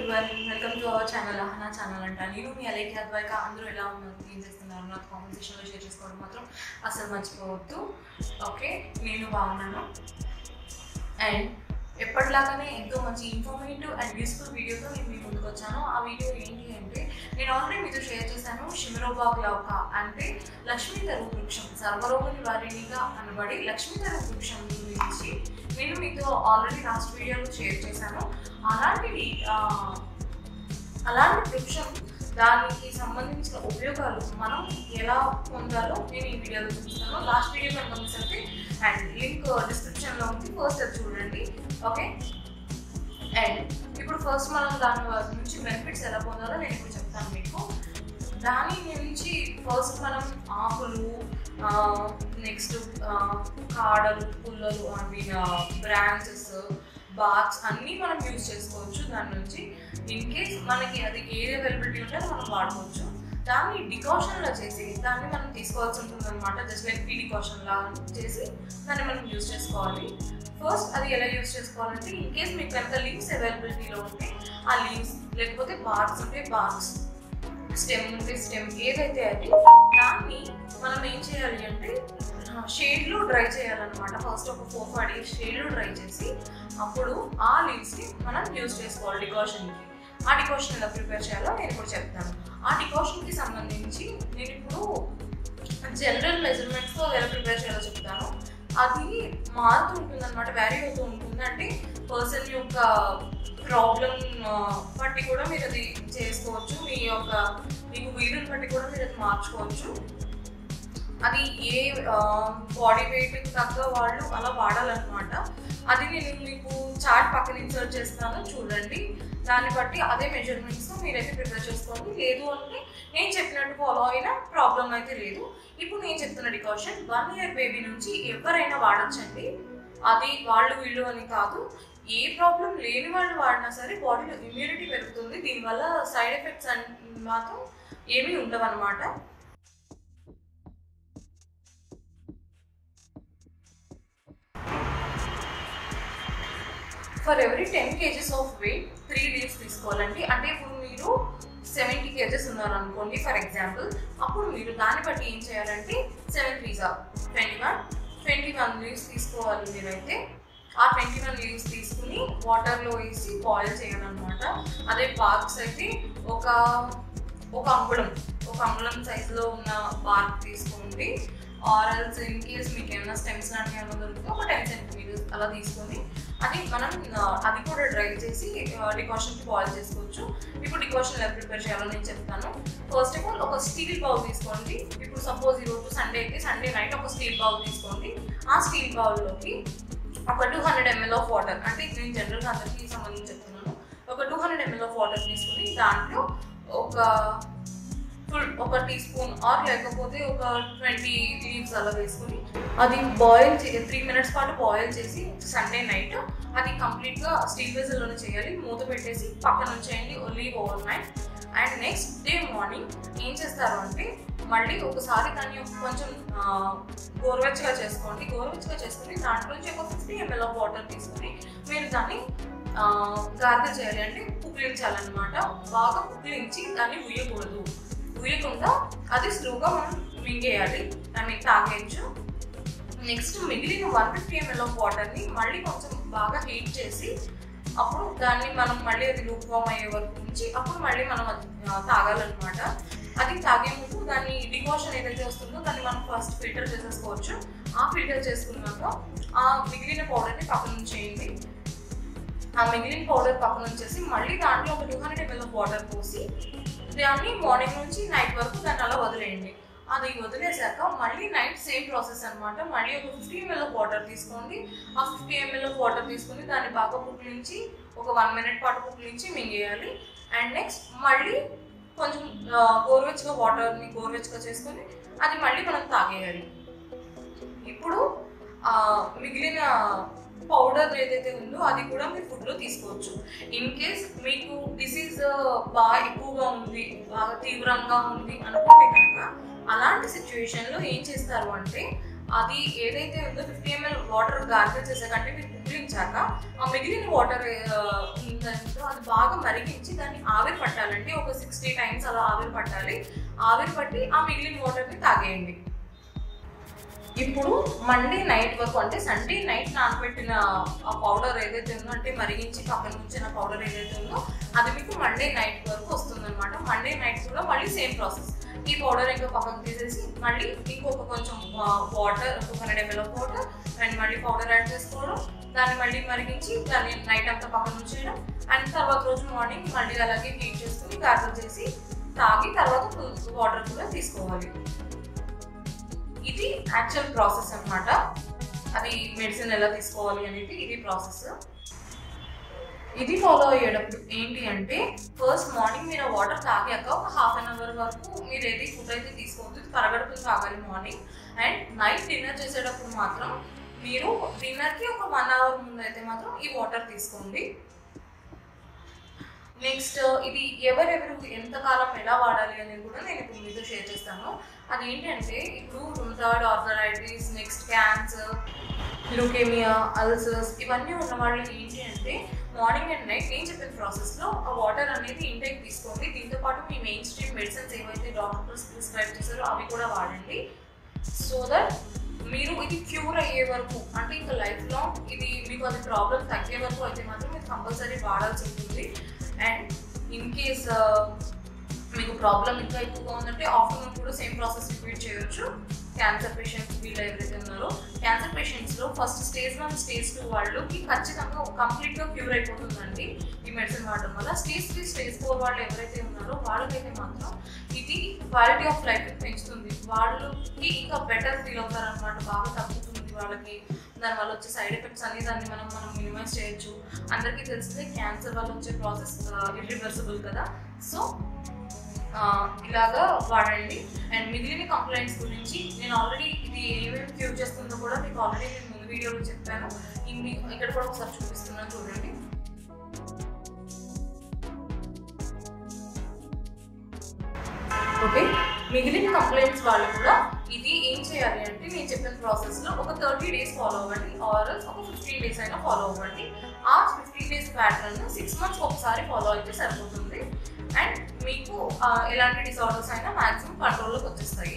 Everyone welcome to our channel Ahana channel అంట నేను మీ అలేఖ అద్వైక అందరూ ఎలా ఉన్నారు ఏం చేస్తున్నారు నాకు కామెంట్ సెక్షన్లో షేర్ చేసుకోవడం మాత్రం అసలు మర్చిపోవద్దు ఓకే నేను బాగున్నాను అండ్ ఎప్పటిలాగానే ఎంతో మంచి ఇన్ఫర్మేటివ్ అండ్ యూస్ఫుల్ వీడియోతో నేను మీ ముందుకు వచ్చాను ఆ వీడియో ఏంటి అంటే నేను ఆల్రెడీ మీతో షేర్ చేశాను షిమరోబాగ్ లౌక అంటే లక్ష్మీధరు వృక్షం సర్వరోగ నివారణిగా అనబడి లక్ష్మీధరు వృక్షం గురించి నేను మీతో ఆల్రెడీ లాస్ట్ వీడియోలో షేర్ చేశాను అలాంటివి ఆ, అలాంటి వృక్షం దానికి సంబంధించిన ఉపయోగాలు మనం ఎలా పొందాలో నేను ఈ వీడియోలో చూపిస్తాను లాస్ట్ వీడియో కనుక మిస్ అయితే అండ్ లింక్ డిస్క్రిప్షన్లో ఉంది ఫస్ట్ అది చూడండి ఓకే అండ్ ఇప్పుడు ఫస్ట్ మనం దాని నుంచి బెనిఫిట్స్ ఎలా పొందాలో నేను ఇప్పుడు చెప్తాను మీకు దాని నుంచి ఫస్ట్ మనం ఆకులు నెక్స్ట్ కాడలు పుల్లలు ఐ మీన్ బ్రాంచెస్ బాక్స్ అన్నీ మనం యూజ్ చేసుకోవచ్చు దాని నుంచి ఇన్ కేస్ మనకి అది ఏది అవైలబిలిటీ ఉంటే అది మనం వాడుకోవచ్చు దాన్ని డికాషన్లో చేసి దాన్ని మనం తీసుకోవాల్సి ఉంటుంది అనమాట జస్ట్ లైక్ టీ డికాషన్ లాగా చేసి దాన్ని మనం యూజ్ చేసుకోవాలి ఫస్ట్ అది ఎలా యూజ్ చేసుకోవాలంటే ఇన్ కేస్ మీకు కనుక లీవ్స్ అవైలబిలిటీలో ఉంటే ఆ లీవ్స్ లేకపోతే బార్క్స్ ఉంటే బార్క్స్ స్టెమ్ ఉంటే స్టెమ్ ఏదైతే అది దాన్ని మనం ఏం చేయాలి అంటే షేడ్లో డ్రై చేయాలన్నమాట ఫస్ట్ ఒక ఫోర్ ఫైవ్ డేస్ షేడ్లో డ్రై చేసి అప్పుడు ఆ లీవ్స్ని మనం యూజ్ చేసుకోవాలి డికాషన్కి ఆ డికాషన్ ఎలా ప్రిపేర్ చేయాలో నేను ఇప్పుడు చెప్తాను ఆ డికాషన్కి సంబంధించి నేను ఇప్పుడు జనరల్ మెజర్మెంట్స్తో ఎలా ప్రిపేర్ చేయాలో చెప్తాను అది మారుతూ ఉంటుంది అనమాట వ్యారీ అవుతూ ఉంటుంది అంటే పర్సన్ యొక్క ప్రాబ్లం బట్టి కూడా మీరు అది చేసుకోవచ్చు మీ యొక్క మీకు వీలుని బట్టి కూడా మీరు అది మార్చుకోవచ్చు అది ఏ బాడీ వెయిట్ తగ్గ వాళ్ళు అలా వాడాలన్నమాట అది నేను మీకు చార్ట్ పక్కన ఇన్సర్ట్ చేస్తాను చూడండి దాన్ని బట్టి అదే మెజర్మెంట్స్ మీరైతే ప్రిపేర్ చేసుకోండి లేదు అంటే నేను చెప్పినట్టు ఫాలో అయినా ప్రాబ్లం అయితే లేదు ఇప్పుడు నేను చెప్తున్న డికాషన్ వన్ ఇయర్ బేబీ నుంచి ఎవరైనా వాడచ్చండి అది వాళ్ళు వీళ్ళు అని కాదు ఏ ప్రాబ్లం లేని వాళ్ళు వాడినా సరే బాడీలో ఇమ్యూనిటీ పెరుగుతుంది దీనివల్ల సైడ్ ఎఫెక్ట్స్ అన్ మాత్రం ఏమీ ఉండవన్నమాట for every ten kgs of weight three leaves తీసుకోవాలండి అంటే ఇప్పుడు మీరు సెవెంటీ కేజెస్ ఉన్నారు అనుకోండి ఫర్ ఎగ్జాంపుల్ అప్పుడు మీరు దాన్ని బట్టి ఏం చేయాలంటే సెవెన్ త్రీజా twenty one twenty one leaves తీసుకోవాలి మీరైతే ఆ ట్వంటీ వన్ లీవ్స్ తీసుకుని వాటర్లో వేసి బాయిల్ చేయాలన్నమాట అదే బార్క్స్ అయితే ఒక ఒక అంగుళం ఒక అంగుళం సైజులో ఉన్న బార్క్ తీసుకోండి ఆరల్స్ ఇన్ కేస్ మీకు ఏమైనా స్టెమ్స్ లాంటివి ఏమైనా దొరికితే ఒక టెన్ సెంటీమీటర్స్ అలా తీసుకొని అది మనం ఆ, అది కూడా డ్రై చేసి డికాషన్కి బాయిల్ చేసుకోవచ్చు ఇప్పుడు డికాషన్ ఎలా ప్రిపేర్ చేయాలో నేను చెప్తాను ఫస్ట్ ఆఫ్ ఆల్ ఒక స్టీల్ బౌల్ తీసుకోండి ఇప్పుడు సపోజ్ ఈరోజు సండే అయితే సండే నైట్ ఒక స్టీల్ బౌల్ తీసుకోండి ఆ స్టీల్ బౌల్లోకి ఒక two hundred ml of water అంటే ఇది నేను జనరల్గా అందరికీ సంబంధించి చెప్తున్నాను ఒక two hundred ml of water తీసుకుని దాంట్లో ఒక ఫుల్ ఒక టీ స్పూన్ ఆర్ లేకపోతే ఒక ట్వంటీ లీవ్స్ అలా వేసుకుని అది బాయిల్ చే త్రీ మినిట్స్ పాటు బాయిల్ చేసి సండే నైట్ అది కంప్లీట్గా స్టీల్ వెజల్లోనే చేయాలి మూత పెట్టేసి పక్కన ఉంచేయండి leave overnight and next day morning ఏం చేస్తారు అంటే మళ్ళీ ఒకసారి దాన్ని ఒక కొంచెం ఆ, గోరువెచ్చగా చేసుకోండి గోరువెచ్చగా చేసుకుని దాంట్లో నుంచి ఒక ఫిఫ్టీ ఎంఎల్ ఆఫ్ వాటర్ తీసుకుని మీరు దాన్ని గార్గల్ చేయాలి అంటే పుక్లించాలన్నమాట బాగా పుక్లించి దాన్ని ఉయ్యకూడదు ఉయ్యకుండా అది స్లోగా మనం మింగేయాలి ఐ మీన్ తాగేయచ్చు నెక్స్ట్ మిగిలిన వన్ ఫిఫ్టీ ఎంఎల్ ఆఫ్ వాటర్ని మళ్ళీ కొంచెం బాగా హీట్ చేసి అప్పుడు దాన్ని మనం మళ్ళీ అది లూక్వామ్ అయ్యే వరకు ఉంచి అప్పుడు మళ్ళీ మనం అది, ఆ, తాగాలన్నమాట అది తాగే ముందు దాన్ని డికాషన్ ఏదైతే వస్తుందో దాన్ని మనం ఫస్ట్ ఫిల్టర్ చేసేసుకోవచ్చు ఆ ఫిల్టర్ చేసుకున్నాక ఆ మిగిలిన పౌడర్ని పక్కన ఉంచేయండి ఆ మిగిలిన పౌడర్ పక్కన ఉంచేసి మళ్ళీ దాంట్లో ఒక two hundred ml of water పోసి దాన్ని మార్నింగ్ నుంచి నైట్ వరకు దాన్ని అలా వదిలేయండి అది వదిలేసాక మళ్ళీ నైట్ సేమ్ ప్రాసెస్ అన్నమాట మళ్ళీ ఒక ఫిఫ్టీ ఎంఎల్ ఆఫ్ వాటర్ తీసుకోండి ఆ ఫిఫ్టీ ఎంఎల్ ఆఫ్ వాటర్ తీసుకుని దాన్ని బాగా పుక్లించి ఒక వన్ మినిట్ పాటు పుక్లించి మింగేయాలి అండ్ నెక్స్ట్ మళ్ళీ కొంచెం ఆ, గోరువెచ్చగా వాటర్ని గోరువెచ్చగా చేసుకొని అది మళ్ళీ మనం తాగేయాలి ఇప్పుడు ఆ, మిగిలిన పౌడర్ ఏదైతే ఉందో అది కూడా మీరు ఫుడ్లో తీసుకోవచ్చు ఇన్ కేస్ మీకు డిసీజ్ బాగా ఎక్కువగా ఉంది బాగా తీవ్రంగా ఉంది అనుకుంటే కనుక అలాంటి సిచ్యువేషన్లో ఏం చేస్తారు అంటే అది ఏదైతే ఉందో ఫిఫ్టీ ఎంఎల్ వాటర్ గార్గల్ చేసాక అంటే మీరు పుక్కించాక ఆ మిగిలిన వాటర్ ఉందంతో అది బాగా మరిగించి దాన్ని ఆవిరి పట్టాలండి ఒక సిక్స్టీ టైమ్స్ అలా ఆవిరి పట్టాలి ఆవిరి పట్టి ఆ మిగిలిన వాటర్ని తాగేయండి ఇప్పుడు మండే నైట్ వరకు అంటే సండే నైట్ నానబెట్టిన ఆ పౌడర్ ఏదైతే ఉందో అంటే మరిగించి పక్కన ఉంచిన పౌడర్ ఏదైతే ఉందో అది మీకు మండే నైట్ వరకు వస్తుంది అనమాట మండే నైట్ కూడా మళ్ళీ సేమ్ ప్రాసెస్ ఈ పౌడర్ ఇంకా పక్కన తీసేసి మళ్ళీ ఇంకొక కొంచెం వాటర్ ఒక hundred ml of water and మళ్ళీ పౌడర్ యాడ్ చేసుకోవడం దాన్ని మళ్ళీ మరిగించి దాన్ని నైట్ అంతా పక్కన ఉంచేయడం అండ్ తర్వాత రోజు మార్నింగ్ మళ్ళీ అలాగే హీట్ చేసుకుని గార్గల్ చేసి తాగి తర్వాత వాటర్ కూడా తీసుకోవాలి ఇది యాక్చువల్ ప్రాసెస్ అన్నమాట అది మెడిసిన్ ఎలా తీసుకోవాలి అనేది ఇది ప్రాసెస్ ఇది ఫాలో అయ్యేటప్పుడు ఏంటి అంటే ఫస్ట్ మార్నింగ్ మీరు వాటర్ తాగాక ఒక హాఫ్ అన్ అవర్ వరకు మీరు ఏది ఫుడ్ అయితే తీసుకోవద్దు ఇది పరగడుపుని తాగాలి మార్నింగ్ అండ్ నైట్ డిన్నర్ చేసేటప్పుడు మాత్రం మీరు డిన్నర్కి ఒక వన్ అవర్ ముందు అయితే మాత్రం ఈ వాటర్ తీసుకోండి నెక్స్ట్ ఇది ఎవరెవరు ఎంతకాలం ఎలా వాడాలి అనేది కూడా నేను ఇప్పుడు మీతో షేర్ చేస్తాను అది ఏంటంటే ఇప్పుడు rheumatoid arthritis next cancer leukemia ulcers ఇవన్నీ ఉన్న వాళ్ళు ఏంటి అంటే మార్నింగ్ అండ్ నైట్ నేను చెప్పిన ప్రాసెస్లో ఆ వాటర్ అనేది ఇంటేక్ తీసుకోండి దీంతో పాటు మీ మెయిన్ స్ట్రీమ్ మెడిసిన్స్ ఏవైతే డాక్టర్స్ ప్రిస్క్రైబ్ చేశారో అవి కూడా వాడండి సో దట్ మీరు ఇది క్యూర్ అయ్యే వరకు అంటే ఇంకా లైఫ్ లాంగ్ ఇది మీకు అది ప్రాబ్లం తగ్గే వరకు అయితే మాత్రం మీరు కంపల్సరీ వాడాల్సి ఉంటుంది అండ్ ఇన్ కేస్ మీకు ప్రాబ్లం ఇంకా ఎక్కువగా ఉందంటే ఆఫ్టర్నూన్ కూడా సేమ్ ప్రాసెస్ రిపీట్ చేయొచ్చు క్యాన్సర్ పేషెంట్స్ వీళ్ళు ఎవరైతే ఉన్నారో క్యాన్సర్ పేషెంట్స్లో first stage one stage two వాళ్ళకి ఖచ్చితంగా కంప్లీట్గా క్యూర్ అయిపోతుందండి ఈ మెడిసిన్ వాడడం వల్ల స్టేజ్ త్రీ స్టేజ్ ఫోర్ వాళ్ళు ఎవరైతే ఉన్నారో వాళ్ళకైతే మాత్రం ఇది క్వాలిటీ ఆఫ్ లైఫ్ పెంచుతుంది వాళ్ళకి ఇంకా బెటర్ ఫీల్ అవుతారు అనమాట బాగా తగ్గుతుంది వాళ్ళకి దానివల్ల వచ్చే సైడ్ ఎఫెక్ట్స్ అన్ని దాన్ని మనం మనం మినిమైజ్ చేయొచ్చు అందరికీ తెలిసిందే క్యాన్సర్ వల్ల వచ్చే ప్రాసెస్ ఇర్రివర్సిబుల్ కదా సో ఇలాగా వాడండి అండ్ మిగిలిన కంప్లైంట్స్ గురించి నేను ఆల్రెడీ ఇది ఏమేమి క్యూర్ చేస్తుందో కూడా మీకు ఆల్రెడీ నేను ముందు వీడియోలో చెప్పాను ఇన్ని ఇక్కడ కూడా ఒకసారి చూపిస్తున్నాను చూడండి ఓకే మిగిలిన కంప్లైంట్స్ వాళ్ళు కూడా ఇది ఏం చేయాలి అంటే నేను చెప్పిన ప్రాసెస్లో ఒక థర్టీ డేస్ ఫాలో అవ్వండి ఆర్ ఒక ఫిఫ్టీన్ డేస్ అయినా ఫాలో అవ్వండి ఆ fifteen days pattern six months ఒకసారి ఫాలో అయితే సరిపోతుంది అండ్ మీకు ఎలాంటి డిసార్డర్స్ అయినా మ్యాక్సిమం కంట్రోల్లోకి వచ్చేస్తాయి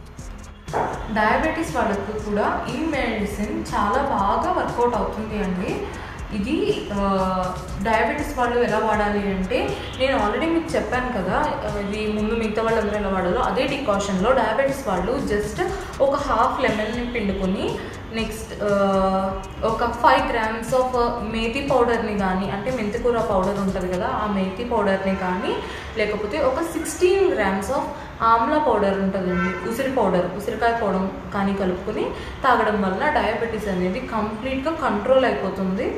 డయాబెటీస్ వాళ్ళకు కూడా ఈ మెడిసిన్ చాలా బాగా వర్కౌట్ అవుతుంది అండి ఇది డయాబెటీస్ వాళ్ళు ఎలా వాడాలి అంటే నేను ఆల్రెడీ మీకు చెప్పాను కదా ఇది ముందు మిగతా వాళ్ళందరూ ఎలా వాడాలో అదే డికాషన్లో డయాబెటీస్ వాళ్ళు జస్ట్ ఒక హాఫ్ లెమన్ని పిండుకొని నెక్స్ట్ ఒక ఫైవ్ గ్రామ్స్ ఆఫ్ మేతి పౌడర్ని కానీ అంటే మెంతికూర పౌడర్ ఉంటుంది కదా ఆ మేతి పౌడర్ని కానీ లేకపోతే ఒక sixteen grams of amla powder ఉంటుందండి ఉసిరి పౌడర్ ఉసిరికాయ పౌడర్ కానీ కలుపుకొని తాగడం వలన డయాబెటీస్ అనేది కంప్లీట్గా కంట్రోల్ అయిపోతుంది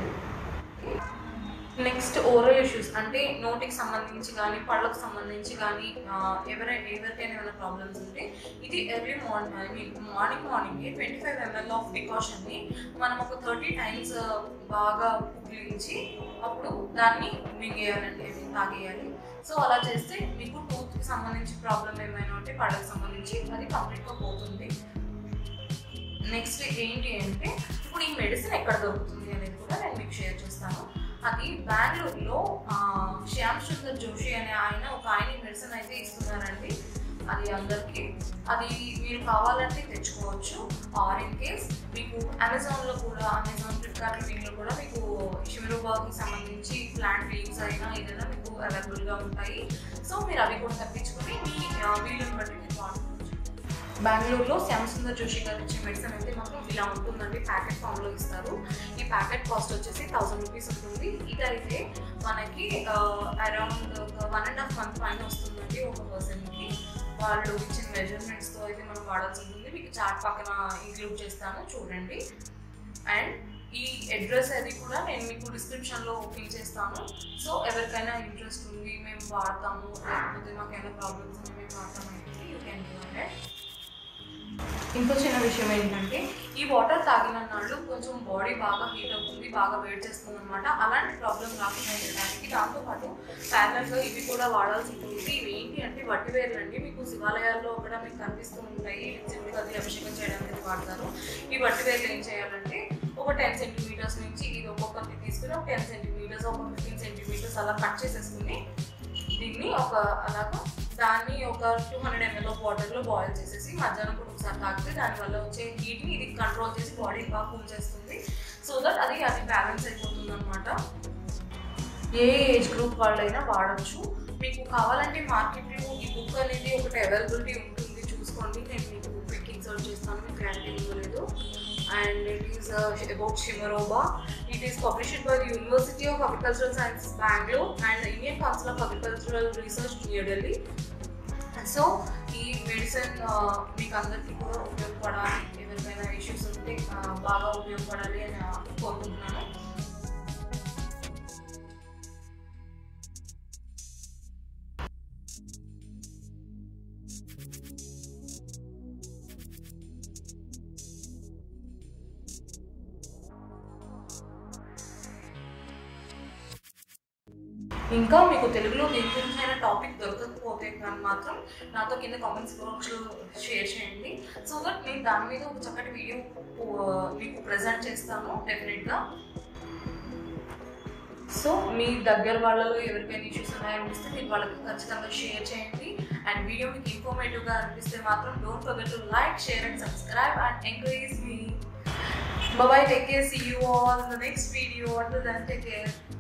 నెక్స్ట్ ఓరల్ ఇష్యూస్ అంటే నోటికి సంబంధించి కానీ పళ్ళకు సంబంధించి కానీ ఎవరైనా ఎవరికైనా ఏమైనా ప్రాబ్లమ్స్ ఉంటే ఇది early morning I mean morning morning twenty five ml of డికాషన్ని మనం ఒక థర్టీ టైమ్స్ బాగా పుగిలించి అప్పుడు దాన్ని మింగేయాలండి అది తాగేయాలి సో అలా చేస్తే మీకు టూత్కి సంబంధించి ప్రాబ్లం ఏమైనా ఉంటే పళ్ళకి సంబంధించి అది కంప్లీట్గా పోతుంది నెక్స్ట్ ఏంటి అంటే ఇప్పుడు ఈ మెడిసిన్ ఎక్కడ దొరుకుతుంది అనేది కూడా నేను మీకు షేర్ చేస్తాను అది బెంగళూరులో శ్యామ్ సుందర్ జోషి అనే ఆయన ఒక ఆయన మెడిసిన్ అయితే ఇస్తున్నారండి అది అందరికీ అది మీరు కావాలంటే తెచ్చుకోవచ్చు ఆర్ ఇన్ కేస్ మీకు అమెజాన్లో కూడా అమెజాన్ ఫ్లిప్కార్ట్ దీనిలో కూడా మీకు షిమిరోబాకి సంబంధించి ప్లాంట్ లీవ్స్ అయినా ఏదైనా మీకు అవైలబుల్గా ఉంటాయి సో మీరు అవి కూడా తప్పించుకొని మీ వీలుని బట్టి మీరు వాడుకోవచ్చు బెంగళూరులో శ్యామసుందర్ జోషి గారు ఇచ్చే మెడిసిన్ అయితే మాత్రం ఇలా ఉంటుందండి ప్యాకెట్ ఫామ్లో ఇస్తారు ఈ ప్యాకెట్ కాస్ట్ వచ్చేసి థౌసండ్ రూపీస్ ఉంటుంది ఇదైతే మనకి around one and half month పైన వస్తుందండి ఒక పర్సన్కి వాళ్ళు ఇచ్చిన మెజర్మెంట్స్తో అయితే మనం వాడాల్సి ఉంటుంది మీకు చార్ట్ పక్కన ఇంక్లూడ్ చేస్తాను చూడండి అండ్ ఈ అడ్రస్ అది కూడా నేను మీకు డిస్క్రిప్షన్లో పిన్ చేస్తాను సో ఎవరికైనా ఇంట్రెస్ట్ ఉంది మేము వాడతాము లేకపోతే మాకు ఏమైనా ప్రాబ్లమ్స్ ఉన్నాయి మేము వాడతాము అంటే యూ కెన్ డూ ఇంకో చిన్న విషయం ఏంటంటే ఈ వాటర్ తాగిన నాళ్ళు కొంచెం బాడీ బాగా హీట్ అవుతుంది బాగా వేడి చేస్తుంది అనమాట అలాంటి ప్రాబ్లం రాకుండా ఉండడానికి దాంతోపాటు ప్యారలల్గా ఇవి కూడా వాడాల్సి ఉంటుంది ఇవి ఏంటి అంటే వట్టి వేర్లు అండి మీకు శివాలయాల్లో కూడా మీకు కనిపిస్తూ ఉంటాయి శివుడికి అది అభిషేకం చేయడానికి వాడతారు ఈ వట్టి వేర్లు ఏం చేయాలంటే ఒక టెన్ సెంటీమీటర్స్ నుంచి ఇది ఒక్కొక్కటి తీసుకుని ఒక టెన్ సెంటీమీటర్స్ ఒక ఫిఫ్టీన్ సెంటీమీటర్స్ అలా కట్ చేసేసుకుని దీన్ని ఒక అలాగా దాన్ని ఒక టూ హండ్రెడ్ ఎంఎల్ ఆఫ్ వాటర్లో బాయిల్ చేసేసి మధ్యాహ్నం కూడా ఒకసారి తాగితే దానివల్ల వచ్చే హీట్ని ఇది కంట్రోల్ చేసి బాడీ బాగా కూల్ చేస్తుంది సో దట్ అది అది బ్యాలెన్స్ అయిపోతుంది అనమాట ఏ ఏజ్ గ్రూప్ వాళ్ళైనా వాడచ్చు మీకు కావాలంటే మార్కెట్లో ఈ బుక్ అనేది ఒకటి అవైలబిలిటీ ఉంటుంది చూసుకోండి నేను మీకు క్విక్ ఇన్సర్ట్ చేస్తాను మీకు క్లారిటీ ఇవ్వలేదు and it is about simarouba it is published by the university of agricultural science Bengaluru and Indian council of agricultural research New Delhi so ఈ మెడిసిన్ మీకు అందరికీ కూడా ఉపయోగపడాలి ఎవరికైనా ఇష్యూస్ ఉంటే ఆ, బాగా ఉపయోగపడాలి అని ఆ, కోరుకుంటున్నాను ఇంకా మీకు తెలుగులో దేని గురించి అయినా టాపిక్ దొరకకపోతే కానీ మాత్రం నాతో కింద కామెంట్స్ బాక్స్లో షేర్ చేయండి సో దట్ నేను దాని మీద ఒక చక్కటి వీడియో మీకు ప్రజెంట్ చేస్తాను డెఫినెట్గా సో మీ దగ్గర వాళ్ళలో ఎవరికైనా ఇష్యూస్ ఉన్నాయనిపిస్తే మీరు వాళ్ళకి ఖచ్చితంగా షేర్ చేయండి అండ్ వీడియో మీకు ఇన్ఫర్మేటివ్గా అనిపిస్తే మాత్రం don't forget to like share and subscribe and encourage మీ Bye bye, take care, see you all in the next video. Until then, take care.